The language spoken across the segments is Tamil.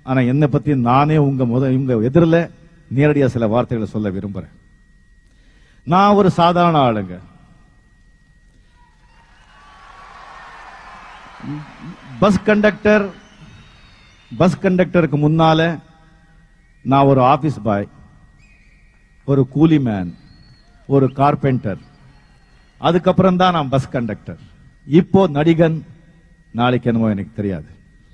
ஆனா என்னை பத்தி நானே உங்க முத உங்க எதிரில் நேரடியா சில வார்த்தைகளை சொல்ல விரும்புறேன் நான் ஒரு சாதாரண ஆளுங்க பஸ் கண்டக்டர் பஸ் கண்டக்டருக்கு முன்னால நான் ஒரு ஆபீஸ் பாய் ஒரு கூலி மேன் ஒரு கார்பெண்டர் அதுக்கப்புறம் தான் நான் பஸ் கண்டக்டர் இப்போ நடிகன் நாளைக்கு என்னமோ எனக்கு தெரியாது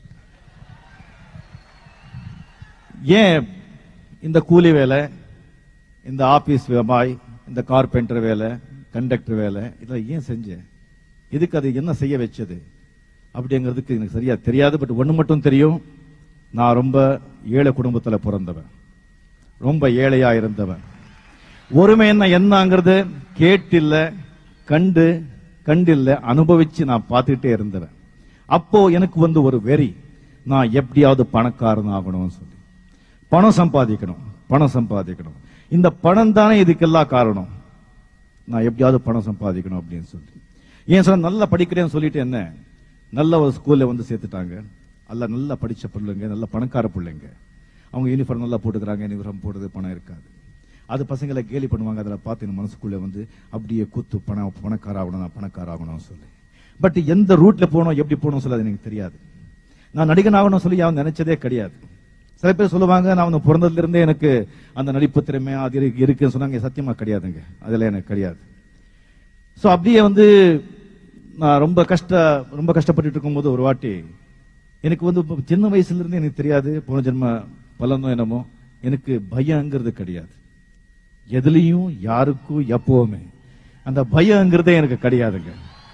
ஏன் இந்த கூலி வேலை இந்த ஆபீஸ் பாய் இந்த கார்பெண்டர் வேலை கண்டக்டர் வேலை இதெல்லாம் ஏன் செஞ்சேன் இதுக்கு அது என்ன செய்ய வச்சது அப்படிங்கிறதுக்கு எனக்கு சரியா தெரியாது பட் ஒண்ணு மட்டும் தெரியும் நான் ரொம்ப ஏழை குடும்பத்துல பிறந்தவன் ரொம்ப ஏழையா இருந்தவன் ஒருமை என்ன என்னங்கிறது கேட்டில்ல கண்டு கண்டில்ல அனுபவிச்சு நான் பார்த்துக்கிட்டே இருந்தவன் அப்போ எனக்கு வந்து ஒரு வெறி நான் எப்படியாவது பணக்காரன் ஆகணும்னு சொல்லி பணம் சம்பாதிக்கணும் பணம் சம்பாதிக்கணும் இந்த பணம் தானே இதுக்கெல்லாம் காரணம் நான் எப்படியாவது பணம் சம்பாதிக்கணும் அப்படின்னு சொல்லி ஏன் சார் நல்லா படிக்கிறேன்னு சொல்லிட்டு என்ன நல்ல ஒரு ஸ்கூல்ல வந்து சேர்த்துட்டாங்க அல்ல நல்லா படிச்ச பிள்ளைங்க நல்ல பணக்கார பிள்ளைங்க அவங்க யூனிஃபார்ம் நல்லா போட்டுக்கிறாங்க யூனிஃபார்ம் போடுறது பணம் இருக்காது அது பசங்களை கேலி பண்ணுவாங்க அதில் பார்த்து என் மனசுக்குள்ள வந்து அப்படியே கூத்து பணம் பணக்கார ஆகணும் நான் பணக்கார ஆகணும்னு சொல்லி பட் எந்த ரூட்ல போகணும் எப்படி போகணும் சொல்லி அது எனக்கு தெரியாது நான் நடிகன் ஆகணும்னு சொல்லி அவன் நினைச்சதே கிடையாது சில பேர் சொல்லுவாங்க நான் அவன் பிறந்ததுல இருந்தே எனக்கு அந்த நடிப்பு திறமை அது இருக்கு- இருக்குன்னு சொன்னாங்க சத்தியமா கிடையாதுங்க அதெல்லாம் எனக்கு கிடையாது சோ அப்படியே வந்து நான் ரொம்ப கஷ்ட ரொம்ப கஷ்டப்பட்டுட்டு இருக்கும்போது ஒரு வாட்டி எனக்கு வந்து இப்ப சின்ன வயசுல இருந்து எனக்கு தெரியாது போன ஜென்ம பலனோ என்னமோ எனக்கு பயங்கிறது கிடையாது எதுலயும் யாருக்கும் எப்பவுமே அந்த பயங்கிறதே எனக்கு கிடையாதுங்க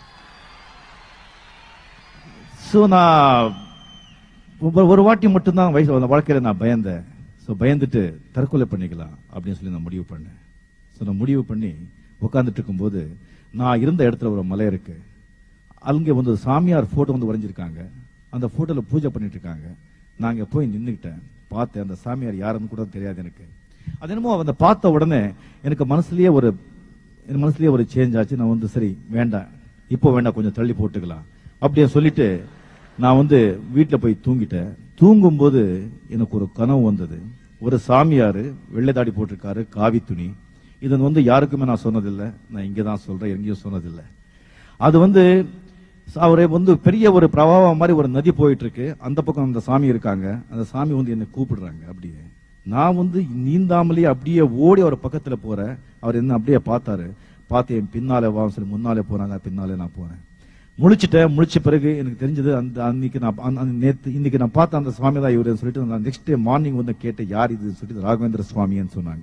சோ நான் ஒரு- ஒரு வாட்டி மட்டும்தான் வயசு அந்த வாழ்க்கையில நான் பயந்தேன் சோ பயந்துட்டு தற்கொலை பண்ணிக்கலாம் அப்படின்னு சொல்லி நான் முடிவு பண்ணேன் சோ நான் முடிவு பண்ணி உட்கார்ந்துட்டு இருக்கும்போது நான் இருந்த இடத்துல ஒரு மலை இருக்கு அங்க வந்து ஒரு சாமியார் போட்டோ வந்து வரைஞ்சிருக்காங்க அந்த போட்டோல பூஜை பண்ணிட்டு இருக்காங்க நான் அங்க போய் நின்னுக்கிட்டேன் பார்த்தேன் அந்த சாமியார் யாருன்னு கூட தெரியாது எனக்கு அது என்னமோ அந்த பார்த்த உடனே எனக்கு மனசுலயே ஒரு என் மனசுலயே ஒரு சேஞ்ச் ஆச்சு நான் வந்து சரி வேண்டாம் இப்போ வேண்டாம் கொஞ்சம் தள்ளி போட்டுக்கலாம் அப்படியே சொல்லிட்டு நான் வந்து வீட்டுல போய் தூங்கிட்டேன் தூங்கும்போது எனக்கு ஒரு கனவு வந்தது ஒரு சாமியாரு வெள்ளை தாடி போட்டிருக்காரு காவி துணி இது வந்து யாருக்குமே நான் சொன்னதில்லை நான் இங்க தான் சொல்றேன் எங்கேயும் சொன்னதில்லை அது வந்து அவரை வந்து பெரிய ஒரு பிரவாகம் மாதிரி ஒரு நதி போயிட்டு இருக்கு அந்த பக்கம் அந்த சாமி இருக்காங்க அந்த சாமி வந்து என்னை கூப்பிடுறாங்க அப்படியே நான் வந்து நீந்தாமலே அப்படியே ஓடி அவர் பக்கத்துல போறேன் அவர் என்ன அப்படியே பார்த்தாரு பார்த்து என் பின்னாலே வா சொல்லி முன்னாலே போறாங்க பின்னாலே நான் போறேன் முழிச்சிட்டேன் முழிச்ச பிறகு எனக்கு தெரிஞ்சது அந்த அன்னைக்கு நான் அந்த- அந்த நேத்து இன்னைக்கு நான் பார்த்த அந்த சுவாமி தான் இவருன்னு சொல்லிட்டு நான் நெக்ஸ்ட் டே மார்னிங் வந்து கேட்டேன் யார் இது சொல்லிட்டு ராகவேந்திர சுவாமின்னு சொன்னாங்க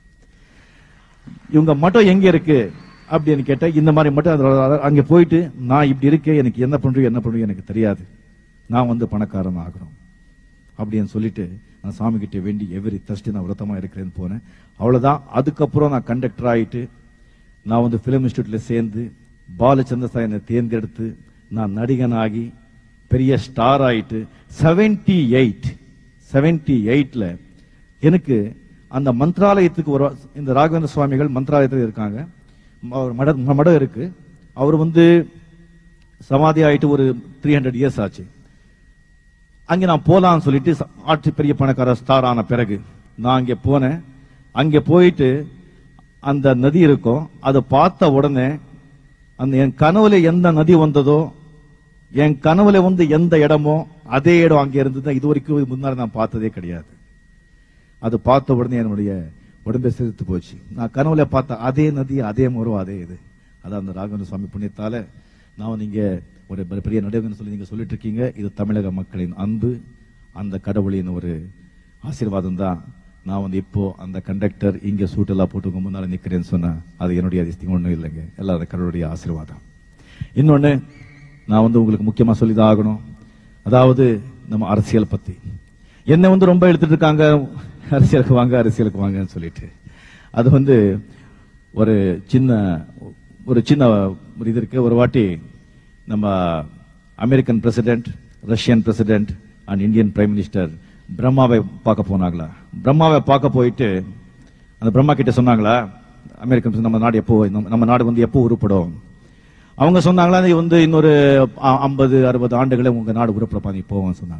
இவங்க மட்டம் எங்க இருக்கு அப்படின்னு கேட்டா இந்த மாதிரி மட்டும் அதுல- அங்க போயிட்டு நான் இப்படி இருக்கேன் எனக்கு என்ன பண்றோம் என்ன பண்றோம் எனக்கு தெரியாது நான் வந்து பணக்காரன் ஆகணும் அப்படின்னு சொல்லிட்டு நான் சாமி கிட்ட வேண்டி எவரி தஸ்டி நான் விரதமா இருக்கிறேன்னு போனேன் அவ்வளவுதான் அதுக்கப்புறம் நான் கண்டக்டர் ஆயிட்டு நான் வந்து பிலிம் இன்ஸ்டியூட்ல சேர்ந்து பாலச்சந்திர என்னை தேர்ந்தெடுத்து நான் நடிகனாகி பெரிய ஸ்டார் ஆயிட்டு 78 எயிட் செவன்டி எயிட்ல எனக்கு அந்த மந்திராலயத்துக்கு ஒரு இந்த ராகவேந்திர சுவாமிகள் மந்திராலயத்தில் இருக்காங்க அவர் மட மடம் இருக்கு அவர் வந்து சமாதி ஆயிட்டு ஒரு த்ரீ ஹண்ட்ரட் இயர்ஸ் ஆச்சு அங்க நான் போலாம்னு சொல்லிட்டு ச- ஆட்சி பெரிய பணக்கார ஸ்டார் ஆன பிறகு நான் அங்க போனேன் அங்க போயிட்டு அந்த நதி இருக்கும் அதை பார்த்த உடனே அந்த என் கனவுல எந்த நதி வந்ததோ என் கனவுல வந்து எந்த இடமோ அதே இடம் அங்க இருந்தது இது வரைக்கும் முன்னாடி நான் பார்த்ததே கிடையாது அது பார்த்த உடனே என்னுடைய உடம்பை சிரித்து போச்சு நான் கனவுல பார்த்த அதே நதி அதே முறம் அதே இது அதான் அந்த ராகவேந்திர சுவாமி புண்ணியத்தால நான் நீங்க ஒரு பெ- பெரிய நடிகர்னு சொல்லி நீங்க சொல்லிட்டு இருக்கீங்க இது தமிழக மக்களின் அன்பு அந்த கடவுளின் ஒரு ஆசீர்வாதம் தான் நான் வந்து இப்போ அந்த கண்டக்டர் இங்க சூட்டெல்லாம் போட்டு உங்க முன்னால நிக்கிறேன்னு சொன்னா அது என்னுடைய அதிசயம் ஒண்ணும் இல்லைங்க எல்லாம் அந்த கடவுளுடைய ஆசீர்வாதம் இன்னொன்னு நான் வந்து உங்களுக்கு முக்கியமா சொல்லிதான் ஆகணும் அதாவது நம்ம அரசியல் பத்தி என்ன வந்து ரொம்ப எடுத்துட்டு இருக்காங்க அரசியலுக்கு வாங்க அரசியலுக்கு வாங்கன்னு சொல்லிட்டு அது வந்து ஒரு சின்ன ஒரு சின்ன ஒரு இது இருக்கு ஒரு வாட்டி நம்ம American president Russian president and Indian prime minister பிரம்மாவை பார்க்க போனாங்களா பிரம்மாவை பார்க்க போயிட்டு அந்த பிரம்மா கிட்ட சொன்னாங்களா அமெரிக்கன் president, நம்ம நாடு எப்போ நம்ம- நம்ம நாடு வந்து எப்போ உருப்படும் அவங்க சொன்னாங்களா இது வந்து இன்னொரு ஐம்பது அறுபது ஆண்டுகளே உங்க நாடு உருப்படப்பா நீ போவோம் சொன்னாங்களா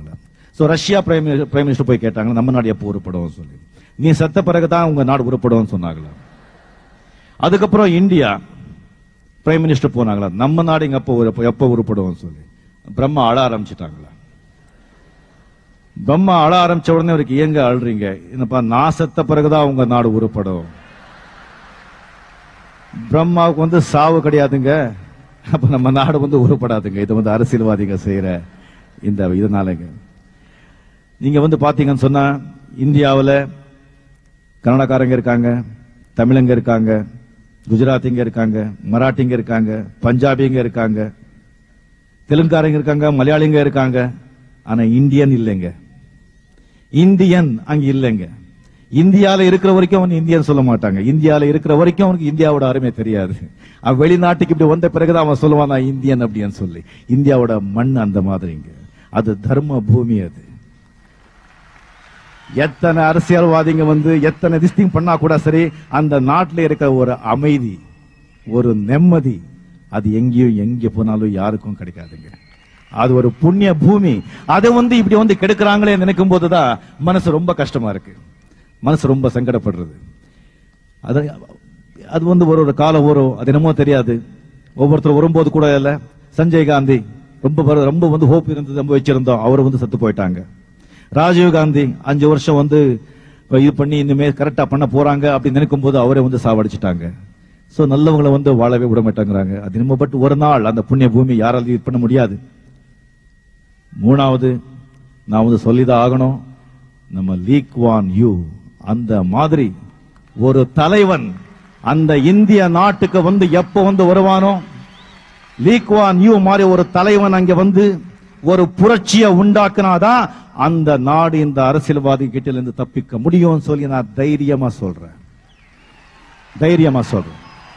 so Russia prime prime minister போய் கேட்டாங்க நம்ம நாடு எப்போ உருப்படும் சொல்லி நீ செத்த பிறகுதான் உங்க நாடு உருப்படும் சொன்னாங்களா அதுக்கப்புறம் இந்தியா பிரைம் மினிஸ்டர் போனாங்களா நம்ம நாடு இங்க எப்போ உருப்ப- எப்போ உருப்படும் சொல்லி பிரம்மா அழ ஆரம்பிச்சிட்டாங்களா பிரம்மா அழ ஆரம்பிச்ச உடனே அவருக்கு ஏங்க அழுறீங்க என்னப்பா நான் செத்த பிறகுதான் உங்க நாடு உருப்படும் பிரம்மாவுக்கு வந்து சாவு கிடையாதுங்க அப்ப நம்ம நாடு வந்து உருப்படாதுங்க இது வந்து அரசியல்வாதிங்க செய்யற இந்த இதனாலங்க நீங்க வந்து பாத்தீங்கன்னு சொன்னா இந்தியாவுல கன்னடக்காரங்க இருக்காங்க தமிழங்க இருக்காங்க குஜராத்திங்க இருக்காங்க மராட்டிங்க இருக்காங்க பஞ்சாபிங்க இருக்காங்க தெலுங்காரங்க இருக்காங்க மலையாளிங்க இருக்காங்க ஆனா இந்தியன் இல்லைங்க இந்தியன் அங்க இல்லைங்க இந்தியால இருக்கிற வரைக்கும் அவன் இந்தியன் சொல்ல மாட்டாங்க இந்தியால இருக்கிற வரைக்கும் அவனுக்கு இந்தியாவோட அருமை தெரியாது அவன் வெளிநாட்டுக்கு இப்படி வந்த பிறகுதான் அவன் சொல்லுவான் நான் இந்தியன் அப்படின்னு சொல்லி இந்தியாவோட மண் அந்த மாதிரிங்க அது தர்ம பூமி அது எத்தனை அரசியல்வாதிங்க வந்து எத்தனை திஸ்டிங் பண்ணா கூட சரி அந்த நாட்டில் இருக்கிற ஒரு அமைதி ஒரு நிம்மதி அது எங்கேயும் எங்க போனாலும் யாருக்கும் கிடைக்காதுங்க அது ஒரு புண்ணிய பூமி அதை வந்து இப்படி வந்து கெடுக்கிறாங்களே நினைக்கும் போதுதான் மனசு ரொம்ப கஷ்டமா இருக்கு மனசு ரொம்ப சங்கடப்படுறது அது அது வந்து ஒரு ஒரு காலம் வரும் அது என்னமோ தெரியாது ஒவ்வொருத்தர் வரும்போது கூட இல்ல சஞ்சய் காந்தி ரொம்ப வரு- ரொம்ப வந்து ஹோப் இருந்தது ரொம்ப வச்சிருந்தோம் அவர் வந்து செத்து போயிட்டாங்க ராஜீவ் காந்தி அஞ்சு வருஷம் வந்து இது பண்ணி இனிமே கரெக்டா பண்ண போறாங்க அப்படின்னு நினைக்கும் போது அவரே வந்து சாவடிச்சிட்டாங்க சோ நல்லவங்களை வந்து வாழவே விட மாட்டாங்கிறாங்க அது என்னமோ பட் ஒரு நாள் அந்த புண்ணிய பூமி யாராலையும் இது பண்ண முடியாது மூணாவது நான் வந்து சொல்லிதான் ஆகணும் நம்ம லீக் வான் யூ அந்த மாதிரி ஒரு தலைவன் அந்த இந்திய நாட்டுக்கு வந்து எப்ப வந்து வருவானோ லீக் வான் யூ மாதிரி ஒரு தலைவன் அங்க வந்து ஒரு புரட்சியை உண்டாக்குனாதான் அந்த நாடு இந்த அரசியல்வாதி கிட்ட இருந்து தப்பிக்க முடியும்னு சொல்லி நான் தைரியமா சொல்றேன் தைரியமா சொல்றேன்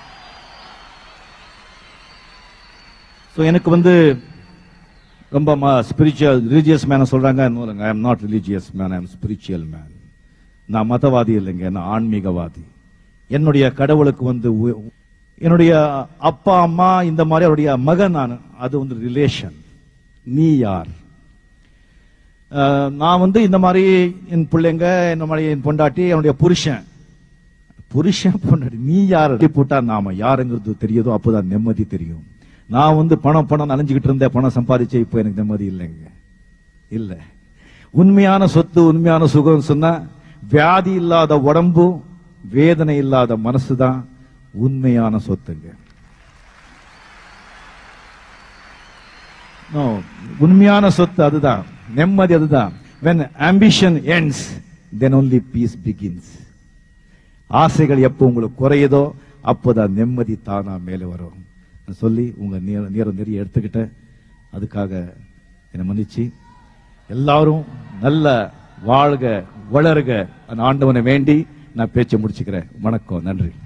சோ எனக்கு வந்து ரொம்ப ஸ்பிரிச்சுவல் ரிலீஜியஸ் மேன சொல்றாங்க I am not religious man I am spiritual man நான் மதவாதி இல்லைங்க நான் ஆன்மீகவாதி என்னுடைய கடவுளுக்கு வந்து உ- என்னுடைய அப்பா அம்மா இந்த மாதிரி அவருடைய மகன் நான் அது வந்து ரிலேஷன் நீ யார் அஹ், நான் வந்து இந்த மாதிரி என் பிள்ளைங்க இந்த மாதிரி என் பொண்டாட்டி என்னுடைய புருஷன் புருஷன் பொண்டாட்டி நீ யார் போட்டா நாம யாருங்கிறது தெரியுதோ அப்போதான் நிம்மதி தெரியும் நான் வந்து பணம் பணம் அலைஞ்சுக்கிட்டு இருந்தேன் பணம் சம்பாதிச்சேன் இப்போ எனக்கு நிம்மதி இல்லைங்க இல்ல உண்மையான சொத்து உண்மையான சுகம் சொன்னா வியாதி இல்லாத உடம்பு வேதனை இல்லாத மனசுதான் உண்மையான சொத்துங்க No, உண்மையான சொத்து அதுதான் நிம்மதி அதுதான் when ambition ends then only peace begins ஆசைகள் எப்போ உங்களுக்கு குறையுதோ அப்போதான் நிம்மதி தானா மேலே வரும் நான் சொல்லி உங்க நேர- நேரம் நிறைய எடுத்துக்கிட்டேன் அதுக்காக என்னை மன்னிச்சு எல்லாரும் நல்ல வாழ்க வளருக அந்த ஆண்டவனை வேண்டி நான் பேச்சை முடிச்சுக்கிறேன் வணக்கம் நன்றி